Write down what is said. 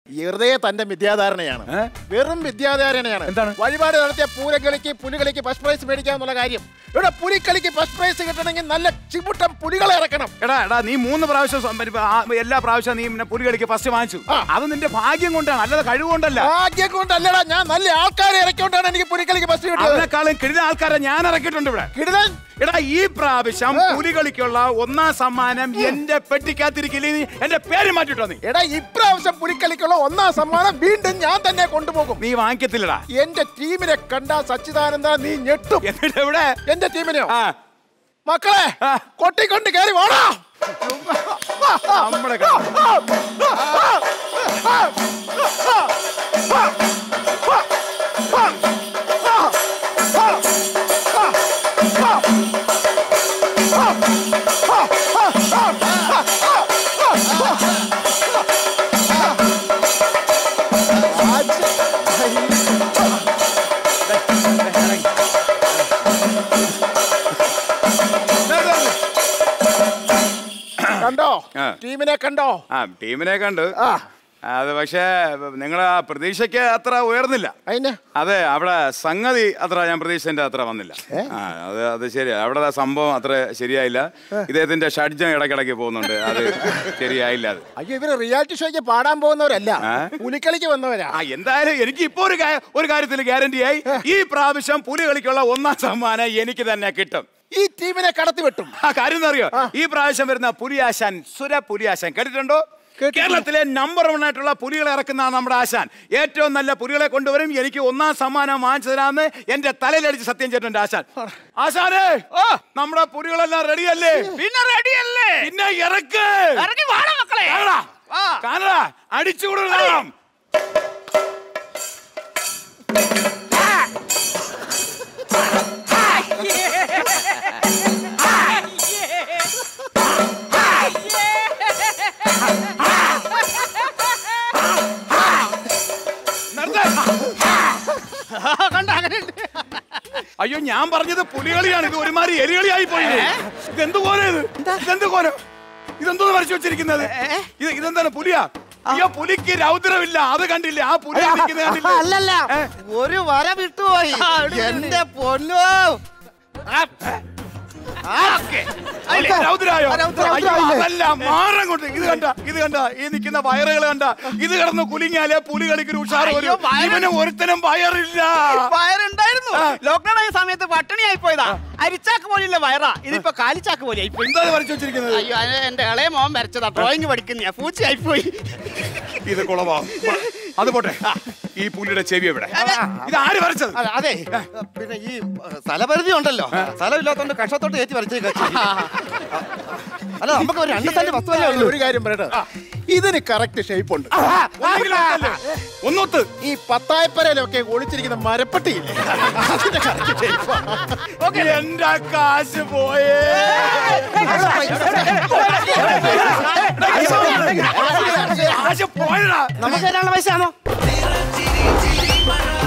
വെറുതെ തന്റെ വിദ്യാധാരണയാണ് ഏ? വെറും വിദ്യാധാരണയാണ് എന്താണ്? വഴിപാട് നടത്തിയ പൂരക്കളിക്ക് പുലികളിക്ക് ഫസ്റ്റ് പ്രൈസ് മേടിക്കാന്നുള്ള കാര്യം ഇവിടെ പുലിക്കളിക്ക് ഫസ്റ്റ് പ്രൈസ് കിട്ടണമെങ്കിൽ നല്ല ചിമുട്ടം പുലികളെ ഇറക്കണം എടാ എടാ നീ മൂന്ന് പ്രാവശ്യം സം- മറ്റേ ആ, എല്ലാ പ്രാവശ്യം നീ പിന്നെ പുലി കളിക്ക് ഫസ്റ്റ് വാങ്ങിച്ചു ആ. അത് നിന്റെ ഭാഗ്യം കൊണ്ടാണ് അല്ലാതെ കഴിവുകൊണ്ടല്ല ഭാഗ്യം കൊണ്ടല്ലടാ ഞാൻ നല്ല ആൾക്കാരെ ഇറക്കിക്കൊണ്ടാണ് എനിക്ക് പുലിക്കളിക്ക് ഫസ്റ്റ് കിട്ടിയത് അതിനേക്കാളും കിഴിഞ്ഞ ആൾക്കാരെ ഞാൻ ഇറക്കിയിട്ടുണ്ട് ഇവിടെ കിടിലൻ എടാ ഈ പ്രാവശ്യം ആ. പുലികളിക്കുള്ള ഒന്നാം സമ്മാനം എന്റെ പെട്ടിക്കകത്തിരിക്കില്ല നീ എന്റെ പേര് മാറ്റിട്ടോ നീ എടാ ഇപ്രാവശ്യം പുലിക്കളിക്കുള്ള ഒന്നാം സമ്മാനം വീണ്ടും ഞാൻ തന്നെ കൊണ്ടുപോകും നീ വാങ്ങിക്കത്തില്ലടാ എന്റെ ടീമിനെ കണ്ട സച്ചിദാനന്ദ നീ ഞെട്ടും എന്നിട്ട് എവിടെ എന്റെ ടീമിനെയോ ആ മക്കളെ ആ. കൊട്ടിക്കൊണ്ട് കയറി വാടാ നമ്മുടെ കളി. കണ്ടോ ആ. ടീമിനെ കണ്ടോ ആ ടീമിനെ കണ്ടു ആ അത് പക്ഷേ നിങ്ങൾ ആ പ്രതീക്ഷയ്ക്ക് അത്ര ഉയർന്നില്ല അതിന് അതെ അവിടെ സംഗതി അത്ര ഞാൻ പ്രതീക്ഷിച്ചതിന്റെ അത്ര വന്നില്ല ആ അത് അത് ശരിയാ അവിടെ ആ സംഭവം അത്ര ശരിയായില്ല ഇദ്ദേഹത്തിന്റെ ഷഡ്ജം ഇടയ്ക്കിടയ്ക്ക് പോകുന്നുണ്ട് അത് ശരിയായില്ല അത് അയ്യോ ഇവര് റിയാലിറ്റി ഷോയ്ക്ക് പാടാൻ പോകുന്നവരല്ല ആ? പുലിക്കളിക്ക് വന്നവരാ ആ എന്തായാലും എനിക്ക് ഇപ്പോ ഒരു കാ- ഒരു കാര്യത്തിൽ ഗ്യാരണ്ടി ആയി ഈ പ്രാവശ്യം പുലി കളിക്കുള്ള ഒന്നാം സമ്മാനം എനിക്ക് തന്നെ കിട്ടും ഈ ടീമിനെ കടത്തി വെട്ടും ആ കാര്യം എന്താ അറിയോ ഈ പ്രാവശ്യം വരുന്ന പുലിയാശാൻ സുര പുലിയാശാൻ കേട്ടിട്ടുണ്ടോ കേട്ടിട്ടില്ല. കേരളത്തിലെ നമ്പർ വൺ ആയിട്ടുള്ള പുലികളെ ഇറക്കുന്ന നമ്മുടെ ആശാൻ ഏറ്റവും നല്ല പുലികളെ കൊണ്ടുവരും എനിക്ക് ഒന്നാം സമ്മാനം വാങ്ങിച്ചു തരാന്ന് എന്റെ തലയിലടിച്ച് സത്യം ചെയ്തിട്ടുണ്ട് ആശാൻ ആശാനേ ഓ നമ്മുടെ പുലികളെല്ലാം റെഡിയല്ലേ പിന്നെ റെഡിയല്ലേ പിന്നെ ഇറക്ക് ഇറങ്ങി വാടാ മക്കളെ കാണടാ. ആ. കാണടാ അടിച്ചു കൊടുക്കണം നിർത്ത്. കണ്ട അങ്ങനെയുണ്ട് അയ്യോ ഞാൻ പറഞ്ഞത് പുലികളിയാണ് ഇത് ഒരുമാതിരി എലികളിയായി പോയി ഇതെന്ത് കോല ഇത് ഇതെന്ത് കോല ഇതെന്തോന്ന് വരച്ചു വെച്ചിരിക്കുന്നത് ഇത് ഇതെന്താണ് പുലിയാ അയ്യോ പുലിക്ക് രൗദ്രമില്ല അത് കണ്ടില്ല ആ പുലി നിൽക്കുന്നത് കണ്ടില്ലേ? അല്ലല്ല ഏ? ഒരു വര വിട്ടുപോയി എന്റെ പൊന്നോ അതിലെ രൗദ്രായോ ആ, രൗദ്രം, അയ്യോ, രൗദ്രം ഇല്ലേ? അതല്ല മാറം കൊണ്ട് ഇത് കണ്ട ഇത് കണ്ട ഈ നിൽക്കുന്ന വയറുകൾ കണ്ട ഇത് കിടന്ന് കുലുങ്ങിയാലേ പുലി കളിക്ക് ഒരു ഉഷാറ് അയ്യോ, വരും വയറ്- ഇവന് ഒരുത്തനും വയറില്ല വയറുണ്ടായിരുന്നു ലോക്ക്ഡൌൺ ആയ സമയത്ത് പട്ടിണിയായി പോയതാ അരിച്ചാക്ക് പോലെയുള്ള വയറാ ഇതിപ്പോ കാലിച്ചാക്ക് പോലെ ആയിപ്പോയി എന്താ വരച്ചു വെച്ചിരിക്കുന്നത് അയ്യോ അത് എന്റെ ഇളയ മോൻ വരച്ചതാ ഡ്രോയിങ് പഠിക്കുന്ന പൂച്ചയായി പോയി ഇത് കുളവാ അത് പോട്ടെ ഈ പുലിയുടെ ചെവി എവിടെ ഇത് ആര് വരച്ചത് അതെ, അതെ പിന്നെ ഈ ഏ, സ്ഥലപരിധി ഉണ്ടല്ലോ സ്ഥലമില്ലാത്തോണ്ട് കഷത്തോട്ട് കയറ്റി വരച്ചേക്കാ അല്ല നമുക്ക് ഒരു രണ്ട് സെന്റ് വസ്തുവല്ലേ ഉള്ളൂ ഒരു കാര്യം പറയട്ടെ ഇതിന് കറക്റ്റ് ഷേപ്പ് ഉണ്ട് ഒന്നെങ്കിലും ഒന്നല്ലേ? ഒന്നൊത്ത് ഈ പത്തായപ്പരയിലൊക്കെ ഒളിച്ചിരിക്കുന്ന മരപ്പട്ടിയില്ലേ അതിന്റെ കറക്റ്റ് ഷേപ്പ് എന്റെ കാശ് പോയേ കാശ് പോയടാ നമുക്ക് തരാനുള്ള പൈസ ആണോ ചിരി ചിരി മറ